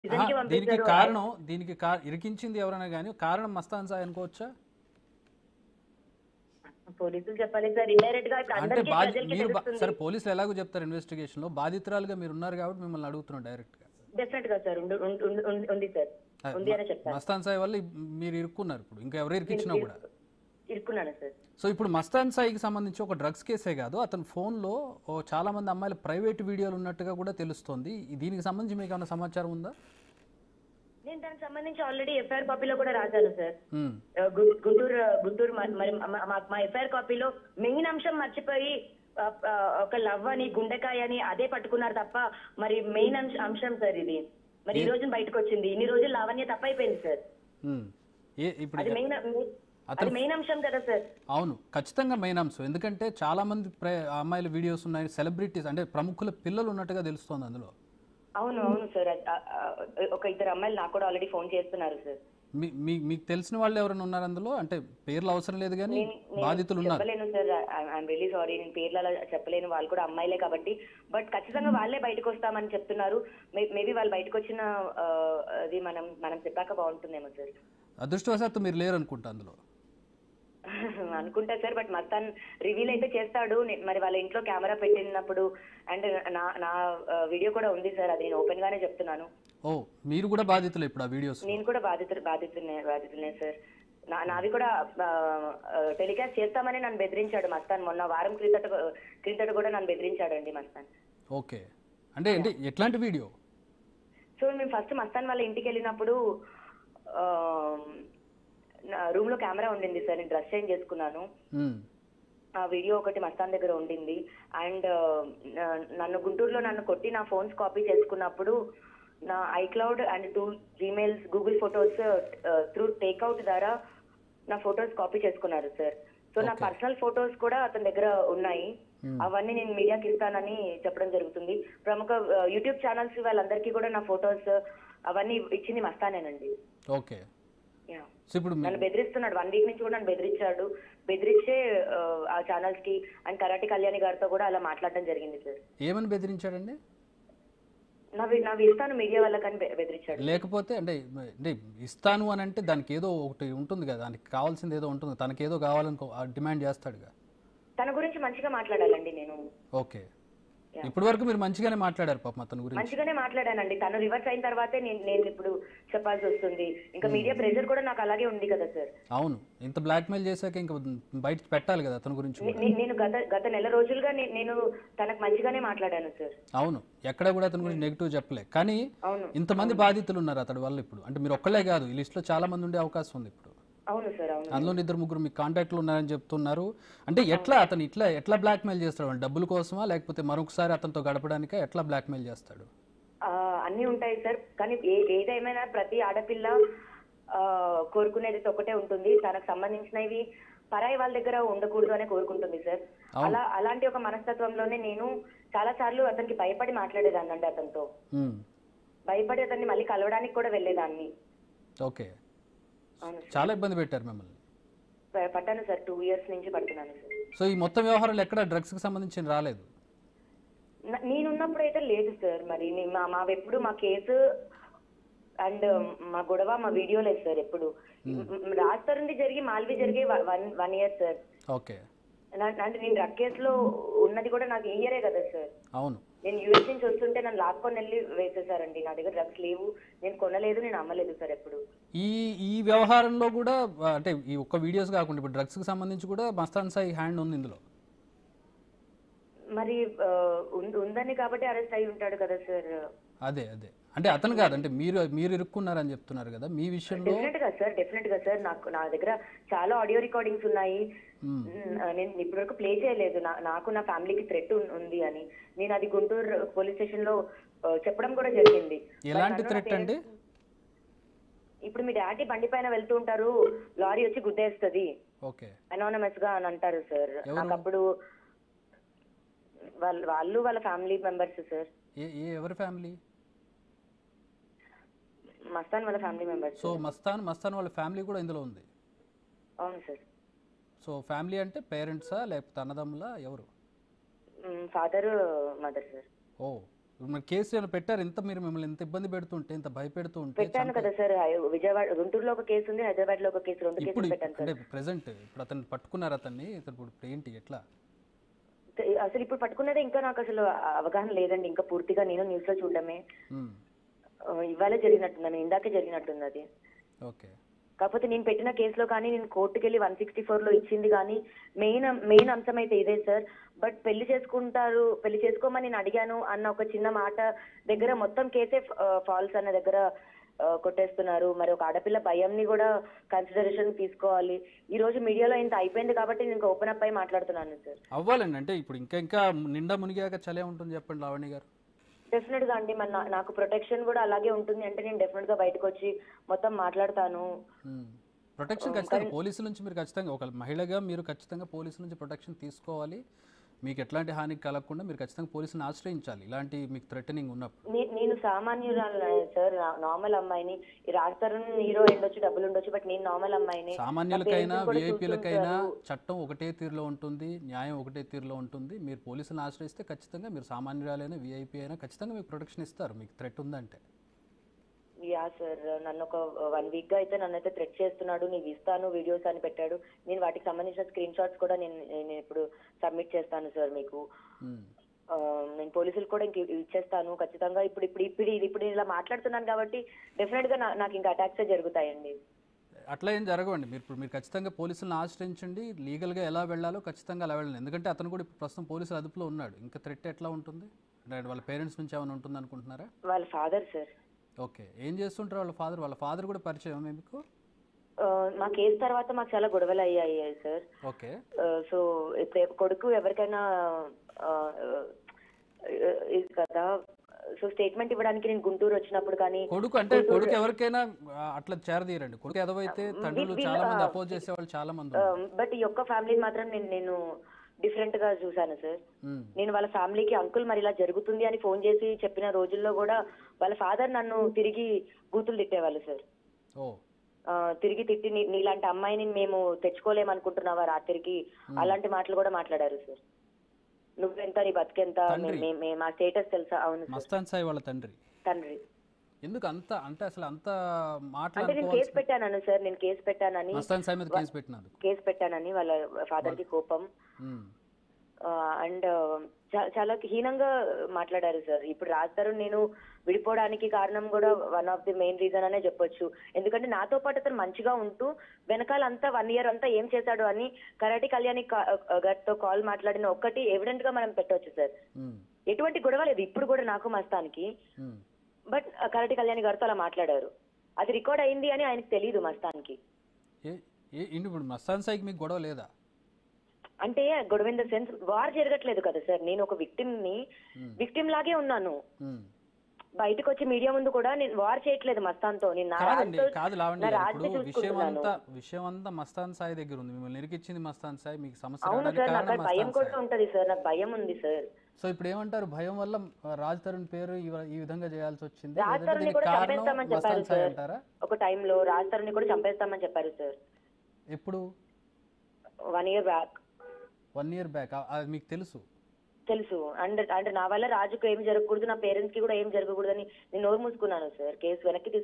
ఆహా, కి దీనికి పంపించారు కారణం దీనికి కా ఇరికించింది ఎవరైనా కానీ కారణం మస్తాన్ సాయి అనుకోవచ్చా పోలీసులు చెప్పాలి సార్ ఇండైరెక్ట్ గా ఇప్పుడు అంటే అందరికీ బాధ ప్రజలకి మీరు బా- తెలుస్తుంది సరే పోలీసులు ఎలాగో చెప్తారు ఇన్వెస్టిగేషన్ లో బాధితురాలుగా మీరు ఉన్నారు కాబట్టి మిమ్మల్ని అడుగుతున్నాం డైరెక్ట్ గా డెఫినెట్ గా సార్ ఉండు- ఉండు- ఉండు- ఉంది- ఉంది సార్ అదే, ఉంది అనే చెప్తాను మస్తాన్ సాయి వల్ల మీరు ఇరుక్కున్నారు ఇప్పుడు ఇంకా ఎవరు ఇరికించినా కూడా ఇరుక్కున్నాను సార్ సో ఇప్పుడు మస్తాన్ సాయికి సంబంధించి ఒక డ్రగ్స్ కేసే కాదు అతని ఫోన్లో ఓ చాలా మంది అమ్మాయిల ప్రైవేట్ వీడియోలు ఉన్నట్టుగా కూడా తెలుస్తోంది ఈ- దీనికి సంబంధించి మీకు ఏమైనా సమాచారం ఉందా నేను దానికి సంబంధించి ఆల్రెడీ ఎఫ్ఐఆర్ కాపీలో కూడా రాశాను సార్ ఉమ్, ఆ, గు- గుంటూరు గుంటూరు మ- మరి మా- మా- మా ఎఫ్ఐఆర్ కాపీలో మెయిన్ అంశం మర్చిపోయి ఆ, ఆ, ఒక లవ్ అని గుండెకాయ అని అదే పట్టుకున్నారు తప్ప మరి మెయిన్ అంశం సార్ ఇది మరి ఈ రోజు బయటకు వచ్చింది ఇన్ని రోజులు లావణ్య తప్ప అయిపోయింది సార్ ఉమ్. ఏ ఇప్పుడు అది మెయిన్ అది మెయిన్ అంశం కదా సార్ అవును ఖచ్చితంగా మెయిన్ అంశం ఎందుకంటే చాలా మంది ప్ర అమ్మాయిల వీడియోస్ ఉన్నాయి సెలబ్రిటీస్ అంటే ప్రముఖుల పిల్లలు ఉన్నట్టుగా తెలుస్తోంది అందులో అవును అవును సార్ అది- ఆ, ఆ, ఒక ఇద్దరు అమ్మాయిలు నాకు కూడా ఆల్రెడీ ఫోన్ చేస్తున్నారు సార్ మీ మీ- మీకు తెలిసిన వాళ్ళు ఎవరైనా ఉన్నారు అందులో అంటే పేర్లు అవసరం లేదు కానీ నేను- నేను బాధితులు ఉన్నారు చెప్పలేను సార్ ఐఎమ్ రియలీ సారీ నేను పేర్లు అలా చెప్పలేను వాళ్ళు కూడా అమ్మాయిలే కాబట్టి బట్ ఖచ్చితంగా వాళ్ళే బయటకు వస్తామని చెప్తున్నారు మేబీ వాళ్ళు బయటకు వచ్చిన ఆ, అది మనం మనం చెప్పాక బాగుంటుందేమో సార్ అదృష్టవశాత్తు మీరు లేరు అనుకుంటా అందులో అనుకుంటా సార్ బట్ మస్తాన్ రివీల్ అయితే చేస్తాడు నే- మరి వాళ్ళ ఇంట్లో కెమెరా పెట్టినప్పుడు అండ్ నా నా వీడియో కూడా ఉంది సార్ అది నేను ఓపెన్ గానే చెప్తున్నాను ఓ మీరు కూడా బాధితులు ఇప్పుడు ఆ వీడియోస్ నేను కూడా బాధితులు బాధితున్నే బాధితున్నే సార్ నా నావి కూడా టెలికాస్ట్ చేస్తామని నన్ను బెదిరించాడు మస్తాన్ మొన్న వారం క్రితట క్రితట కూడా నన్ను బెదిరించాడండి మస్తాన్ ఓకే అంటే అంటే ఎట్లాంటి వీడియో సో మేము ఫస్ట్ మస్తాన్ వాళ్ళ ఇంటికి వెళ్ళినప్పుడు ఆ, నా రూమ్ లో కెమెరా ఉండింది సార్ నేను డ్రెస్ చేంజ్ చేసుకున్నాను ఉమ్, ఆ వీడియో ఒకటి మస్తాన్ దగ్గర ఉండింది అండ్ నన్ను గుంటూరులో నన్ను కొట్టి నా ఫోన్స్ కాపీ చేసుకున్నప్పుడు నా iCloud and two Gmails Google photos through takeout ద్వారా నా ఫొటోస్ కాపీ చేసుకున్నారు సార్ సో నా Okay. పర్సనల్ ఫొటోస్ కూడా అతని దగ్గర ఉన్నాయి Hmm. అవన్నీ నేను మీడియాకి ఇస్తానని చెప్పడం జరుగుతుంది ప్రముఖ యూట్యూబ్ ఛానల్స్ వాళ్ళందరికీ కూడా నా ఫొటోస్ అవన్నీ ఇచ్చింది మస్తానేనండి ఓకే యా సో ఇప్పుడు మీ- నన్ను బెదిరిస్తున్నాడు వన్ వీక్ నుంచి కూడా నన్ను బెదిరించాడు బెదిరించే ఆ, ఆ ఛానల్స్ కి అండ్ కరాటి కళ్యాణి గారితో కూడా అలా మాట్లాడడం జరిగింది సార్ ఏమని బెదిరించాడండి నావి నావి ఇస్తాను మీడియా వాళ్ళకని బె- బెదిరించాడు లేకపోతే అంటే అంటే ఇస్తాను అని అంటే దానికి ఏదో ఒకటి ఉంటుంది కదా దానికి కావాల్సింది ఏదో ఉంటుంది తనకి ఏదో కావాలని కో- ఆ డిమాండ్ చేస్తాడుగా తన గురించి మంచిగా మాట్లాడాలండి నేను ఓకే ఇప్పటి వరకు మీరు మంచిగానే మాట్లాడారు పాపం అతని గురించి మంచిగానే మాట్లాడానండి తను రివర్స్ అయిన తర్వాతే నేను నేను ఇప్పుడు చెప్పాల్సి వస్తుంది ఇంకా మీడియా ప్రెషర్ కూడా నాకు అలాగే ఉంది కదా సార్ అవును ఇంత బ్లాక్మెయిల్ చేశాక ఇంకా బయట పెట్టాలి కదా అతని గురించి కూడా. నే- నేను గత గత నెల రోజులుగా నే- నేను తనకు మంచిగానే మాట్లాడాను సార్ అవును ఎక్కడ కూడా అతని గురించి నెగిటివ్ చెప్పలే కానీ అవును ఇంతమంది బాధితులు ఉన్నారు అతడి వల్ల ఇప్పుడు అంటే మీరు ఒక్కలే కాదు ఈ లిస్ట్లో చాలా మంది ఉండే అవకాశం ఉంది ఇప్పుడు అవును సార్ అవును అందులో ఇద్దరు ముగ్గురు మీకు కాంటాక్ట్లు ఉన్నారని చెప్తున్నారు అంటే ఎట్లా అతను ఇట్లా ఎట్లా బ్లాక్మెయిల్ చేస్తాడు అంటే డబ్బుల కోసమా లేకపోతే మరొకసారి అతనితో గడపడానికా ఎట్లా బ్లాక్మెయిల్ చేస్తాడు ఆ, అన్నీ ఉంటాయి సార్ కానీ ఏ ఏదేమైనా ప్రతి ఆడపిల్ల ఆ, కోరుకునేది అయితే ఒకటే ఉంటుంది తనకు సంబంధించినవి పరాయి వాళ్ళ దగ్గర ఉండకూడదు అనే కోరుకుంటుంది సార్ అలా అలాంటి ఒక మనస్తత్వంలోనే నేను చాలా సార్లు అతనికి భయపడి మాట్లాడేదాన్ని అండి అతనితో ఉమ్, భయపడి అతన్ని మళ్ళీ కలవడానికి కూడా వెళ్ళేదాన్ని ఓకే అవును సార్ చాలా ఇబ్బంది పెట్టారు మిమ్మల్ని ప- పట్టాను సార్ టూ ఇయర్స్ నుంచి పడుతున్నాను సార్ సో ఈ మొత్తం వ్యవహారాలు ఎక్కడ డ్రగ్స్కి సంబంధించి రాలేదు న- నేనున్నప్పుడు అయితే లేదు సార్ మరి నే- మా మావెప్పుడు మా కేసు అండ్ మా గొడవ మా వీడియో లేదు సార్ ఎప్పుడు రాజతరుండి జరిగి మాల్వి జరిగి one one year sir okay నా- అంటే నేను డ్రగ్ కేసులో ఉన్నది కూడా నాకు ఈ ఇయరే కదా సార్ అవును నేను యూఎస్ నుంచి వస్తుంటే నన్ను లాక్కొని వెళ్ళి వేసేసారండి నా దగ్గర డ్రగ్స్ లేవు నేను కొనలేదు నేను అమ్మలేదు సార్ ఎప్పుడు ఈ ఈ వ్యవహారంలో కూడా ఆ, అంటే ఈ ఒక్క వీడియోస్ కాకుండా ఇప్పుడు డ్రగ్స్కి సంబంధించి కూడా మస్తాన్ సాయి హ్యాండ్ ఉంది ఇందులో మరి ఆ, ఉం- ఉందని కాబట్టి అరెస్ట్ అయి ఉంటాడు కదా సార్ అదే అదే అంటే అతను కాదు అంటే మీరు మీరు ఇరుక్కున్నారని చెప్తున్నారు కదా మీ విషయంలో డెఫినెట్ గా సార్ డెఫినెట్ గా సార్ నాకు నా దగ్గర చాలా ఆడియో రికార్డింగ్స్ ఉన్నాయి మ్మ్. మ్, నేను ఇప్పటివరకు ప్లే చేయలేదు నా- నాకు నా ఫ్యామిలీకి థ్రెట్ ఉంది అని నేను అది గుంటూరు పోలీస్ స్టేషన్ లో ఆ, చెప్పడం కూడా జరిగింది ఎలాంటి నన్ను నా థ్రెట్ అండి ఇప్పుడు మీ డాడీ బండి పైన వెళ్తూ ఉంటారు లారీ వచ్చి గుద్దేస్తుంది ఓకే అనానమస్ గా అని అంటారు సార్ ఎవరు? నాకు అప్పుడు వాళ్ళ వాళ్ళు వాళ్ళ ఫ్యామిలీ మెంబర్స్ సార్ ఏ ఏ ఎవరి ఫ్యామిలీ మస్తాన్ వాళ్ళ family members so Mastan Mastan వాళ్ళ ఫ్యామిలీ కూడా ఇందులో ఉంది అవును సార్ సో ఫ్యామిలీ అంటే పేరెంట్సా లేకపోతే అన్నదమ్ములా ఎవరు ఫాదర్ మదర్ సార్ ఓ మరి కేసు ఏమైనా పెట్టారు ఇంత మీరు మిమ్మల్ని ఇంత ఇబ్బంది పెడుతుంటే ఇంత భయపెడుతూ ఉంటే పెట్టాను కదా సార్ హై- విజయవాడ గుంటూరులో ఒక కేసు ఉంది హైదరాబాద్ లో ఒక కేసు రెండు ఇప్పుడు కేసులు పెట్టాను సార్ అంటే ప్రెసెంట్ ఇప్పుడు అతను పట్టుకున్నారు అతన్ని ఇతను ఇప్పుడు ఇప్పుడు ఏంటి ఎట్లా అసలు ఇప్పుడు పట్టుకున్నదే ఇంకా నాకు అసలు అవగాహన లేదండి ఇంకా పూర్తిగా నేను న్యూస్ లో చూడడమే ఉమ్, ఆ, ఇవాళే జరిగినట్టుంది ఇందాకే జరిగినట్టుంది అది ఓకే కాకపోతే నేను పెట్టిన కేసులో కానీ నేను కోర్టుకి వెళ్ళి వన్ సిక్స్టీ ఫోర్ లో ఇచ్చింది కానీ మెయిన్ మెయిన్ అంశం అయితే ఇదే సార్ బట్ పెళ్లి చేసుకుంటారు పెళ్లి చేసుకోమని నేను అడిగాను అన్న ఒక చిన్న మాట దగ్గర మొత్తం కేసే ఫాల్స్ అన్న దగ్గర ఆ, కొట్టేస్తున్నారు మరి ఒక ఆడపిల్ల భయంని కూడా కన్సిడరేషన్ తీసుకోవాలి ఈ రోజు మీడియాలో ఇంత అయిపోయింది కాబట్టి నేను ఇంకా ఓపెన్ అప్ అయి మాట్లాడుతున్నాను సార్ అవ్వాలండి అంటే ఇప్పుడు ఇంకా ఇంకా నిండా మునిగాక చలే ఉంటుంది చెప్పండి లావణ్య గారు డెఫినెట్ గా అండి మన నాకు ప్రొటెక్షన్ కూడా అలాగే ఉంటుంది అంటే నేను డెఫినెట్ గా బయటకు వచ్చి మొత్తం మాట్లాడతాను ప్రొటెక్షన్ ఖచ్చితంగా పోలీసుల నుంచి మీరు ఖచ్చితంగా ఒక మహిళగా మీరు ఖచ్చితంగా పోలీసుల నుంచి ప్రొటెక్షన్ తీసుకోవాలి మీకు ఎట్లాంటి హాని కలగకుండా మీరు ఖచ్చితంగా పోలీసులను ఆశ్రయించాలి ఇలాంటి మీకు థ్రెటనింగ్ ఉన్నప్పుడు నే- నేను సామాన్యురాలు సార్ నార్మల్ అమ్మాయిని ఈ రాస్తారు హీరో ఉండొచ్చు డబ్బులు ఉండొచ్చు బట్ నేను నార్మల్ అమ్మాయిని సామాన్యులకైనా నా parents కూడా విఐపీలకైనా చూస్తుంటారు. చట్టం ఒకటే తీరులో ఉంటుంది న్యాయం ఒకటే తీరులో ఉంటుంది మీరు పోలీసులను ఆశ్రయిస్తే ఖచ్చితంగా మీరు సామాన్యురాలైనా విఐపీ అయినా ఖచ్చితంగా మీకు ప్రొటెక్షన్ ఇస్తారు మీకు థ్రెట్ ఉందంటే యా సార్ నన్ను ఒక వన్ వీక్ గా అయితే నన్ను అయితే థ్రెట్ చేస్తున్నాడు నీకు ఇస్తాను వీడియోస్ అని పెట్టాడు నేను వాటికి సంబంధించిన స్క్రీన్ షాట్స్ కూడా నేను నేను ఇప్పుడు సబ్మిట్ చేస్తాను సార్ మీకు ఉమ్. ఆ, నేను పోలీసులు కూడా ఇంక ఇచ్చేస్తాను ఖచ్చితంగా ఇప్పుడు ఇప్పుడు ఇప్పుడు ఇది- ఇప్పుడు నేను ఇలా మాట్లాడుతున్నాను కాబట్టి డెఫినెట్ గా నా- నాకు ఇంకా అటాక్స్ జరుగుతాయండి అట్లా ఏం జరగవండి మీరు ఇప్పుడు మీరు ఖచ్చితంగా పోలీసులను ఆశ్రయించండి లీగల్గా ఎలా వెళ్ళాలో ఖచ్చితంగా అలా వెళ్ళండి ఎందుకంటే అతను కూడా ఇప్పుడు ప్రస్తుతం పోలీసుల అదుపులో ఉన్నాడు ఇంకా థ్రెట్ ఎట్లా ఉంటుంది అంటే వాళ్ళ పేరెంట్స్ నుంచి ఏమైనా ఉంటుంది అనుకుంటున్నారా వాళ్ళ ఫాదర్ సార్ ఓకే ఏం చేస్తుంటారు వాళ్ళ ఫాదర్ వాళ్ళ ఫాదర్ కూడా పరిచయం మీకు ఆ, మా కేసు తర్వాత మాకు చాలా గొడవలు అయ్యాయి సార్ ఓకే ఆ, సో ఇప్పుడు కొడుకు ఎవరికైనా ఆ, ఆ, ఇది కదా సో స్టేట్మెంట్ ఇవ్వడానికి నేను గుంటూరు వచ్చినప్పుడు కానీ కొడుకు అంటే కొడుకు ఎవరికైనా ఆ, అట్లా చేరదీయరండి కొడుకు ఎదవైతే తండ్రులు చాలా మంది అపోజ్ చేసే వాళ్ళు చాలా మంది ఉన్నారు. బట్ ఈ యొక్క ఫ్యామిలీని మాత్రం నేను నేను డిఫరెంట్ గా చూసాను సార్ ఉమ్, నేను వాళ్ళ ఫ్యామిలీకి అంకుల్ మరి ఇలా జరుగుతుంది అని ఫోన్ చేసి చెప్పిన రోజుల్లో కూడా వాళ్ళ ఫాదర్ నన్ను తిరిగి బూతులు తిట్టేవాళ్ళు సార్ ఓ ఆ, తిరిగి తిట్టి నీ- నీలాంటి అమ్మాయిని మేము తెచ్చుకోలేమనుకుంటున్నావా రాత్రికి అలాంటి మాటలు కూడా మాట్లాడారు సార్ నువ్వెంత నీ బతికెంత మే- మే- మే- మా స్టేటస్ తెలుసా అవును సార్ మస్తాన్ సాయి వాళ్ళ తండ్రి తండ్రి ఎందుకు అంత అంటే అసలు అంత అంటే నేను మాట్లాడుకో కేసు పెట్టానని సార్ నేను కేసు పెట్టానని మస్తాన్ సాయి మీద కేసు పెట్టినందుకు కేసు పెట్టానని వాళ్ళ ఫాదర్ కి కోపం ఉమ్, అండ్ చాలా హీనంగా మాట్లాడారు సార్ ఇప్పుడు రాస్తారు నేను విడిపోవడానికి కారణం కూడా one of the main reason అనే చెప్పొచ్చు ఎందుకంటే నాతో పాటు అతను మంచిగా ఉంటూ వెనకాల అంతా వన్ ఇయర్ అంతా ఏం చేశాడు అని కరాటి కళ్యాణి కా- గారితో కాల్ మాట్లాడిన ఒక్కటి ఎవిడెంట్ గా మనం పెట్టొచ్చు సార్ ఉమ్, ఎటువంటి గొడవ లేదు ఇప్పుడు కూడా నాకు మస్తానికి ఉమ్. బట్ కరాటి కళ్యాణి గారితో అలా మాట్లాడారు అది రికార్డ్ అయింది అని ఆయనకు తెలియదు మస్తానికి ఏ ఏ ఇంటి ఇప్పుడు మస్తాన్ సాయికి మీకు గొడవ లేదా అంటే గొడవ ఇన్ ద సెన్స్ వార్ జరగట్లేదు కదా సార్ నేను ఒక విక్టిమ్ ని Hmm. విక్టిమ్ లాగే ఉన్నాను ఉమ్. బయటకు వచ్చి మీడియా ముందు కూడా నేను వార్ చేయట్లేదు మస్తాన్తో నేను నా కాదండి రాజ్తో- కాదు లావణ్య నా గారు. రాజ్ని ఇప్పుడు విషయం చూసుకుంటున్నాను అంతా విషయం అంతా మస్తాన్ సాయి దగ్గర ఉంది మిమ్మల్ని నిరికిచ్చింది మస్తాన్ సాయి మీకు సమస్య అవును రావడానికి సార్ నాకు కారణం భయం మస్తాన్ కూడా సాయి ఉంటది సార్ నాకు భయం ఉంది సార్ సో ఇప్పుడు ఏమంటారు భయం వల్ల ఆ, రాజ్ తరుణ్ పేరు ఈ- ఈ విధంగా చేయాల్సి వచ్చింది రాజ్ లేదంటే తరుణ్ని దీనికి కూడా కారణం చంపేస్తామని చెప్పారు మస్తాన్ సాయి సార్ అంటారా ఒక టైంలో రాజ్ తరుణ్ని కూడా చంపేస్తామని చెప్పారు సార్ ఎప్పుడు one year back one year back అది మీకు తెలుసు తెలుసు అండ్ అంటే నా వల్ల రాజుకు ఏం జరగకూడదు నా పేరెంట్స్ కి కూడా ఏం జరగకూడదని నేను నోరు మూసుకున్నాను సార్ కేసు వెనక్కి